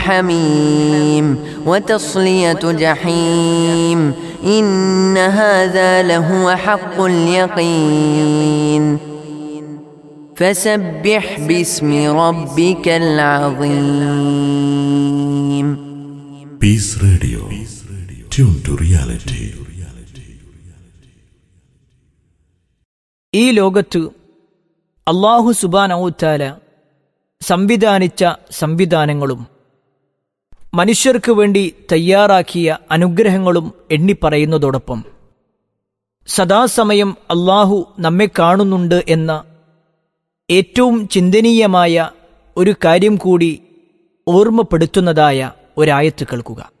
حميم وتصلية جحيم إن هذا لهو حق اليقين فسبح باسم ربك العظيم Peace Radio tune to reality ഈ ലോകത്ത് അള്ളാഹു സുബാനൌത്താല സംവിധാനിച്ച സംവിധാനങ്ങളും മനുഷ്യർക്ക് വേണ്ടി തയ്യാറാക്കിയ അനുഗ്രഹങ്ങളും എണ്ണിപ്പറയുന്നതോടൊപ്പം സദാസമയം അള്ളാഹു നമ്മെ കാണുന്നുണ്ട് എന്ന ഏറ്റവും ചിന്തനീയമായ ഒരു കാര്യം കൂടി ഓർമ്മപ്പെടുത്തുന്നതായ ഒരായത്ത് കേൾക്കുക